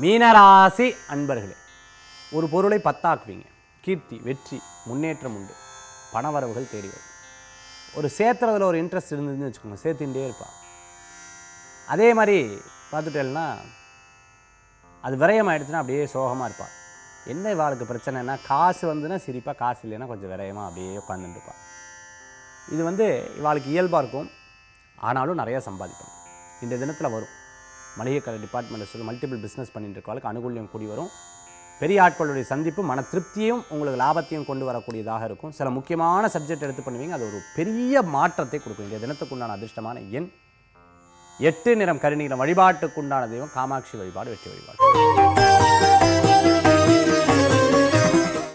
மீனராசி அன்பர்களே ஒரு பொருளை பத்தாக்குவீங்க கீர்த்தி வெற்றி முன்னேற்றம் உண்டு பணவரவுகள் தேடி வரும் ஒரு சேர்த்துறதுல ஒரு இன்ட்ரெஸ்ட் இருந்ததுன்னு வச்சுக்கோங்க சேர்த்துட்டே இருப்பா அதே மாதிரி பார்த்துட்டேன்னா அது விரயம் ஆயிடுச்சுன்னா அப்படியே சோகமாக இருப்பாள் என்ன இவாளுக்கு பிரச்சனைனா காசு வந்துன்னா சிரிப்பா காசு இல்லைன்னா கொஞ்சம் விரயமாக அப்படியே உட்காந்துட்டு இருப்பாள் இது வந்து இவாளுக்கு இயல்பாக இருக்கும் ஆனாலும் நிறையா சம்பாதிப்பாங்க இந்த தினத்தில் வரும் மளிகை கடை டிபார்ட்மெண்ட்டில் சொல்லி மல்டிபிள் பிஸ்னஸ் பண்ணிட்டு இருக்கவளுக்கு அனுகூல்யம் கூடி வரும் பெரிய ஆட்களுடைய சந்திப்பு மன திருப்தியும் உங்களுக்கு லாபத்தையும் கொண்டு வரக்கூடியதாக இருக்கும் சில முக்கியமான சப்ஜெக்ட் எடுத்து பண்ணுவீங்க அது ஒரு பெரிய மாற்றத்தை கொடுக்கும் இந்த தினத்துக்குண்டான அதிர்ஷ்டமான எண் எட்டு நிறம் கருநீரம் வழிபாட்டுக்குண்டான தெய்வம் காமாட்சி வழிபாடு வெற்றி வழிபாடு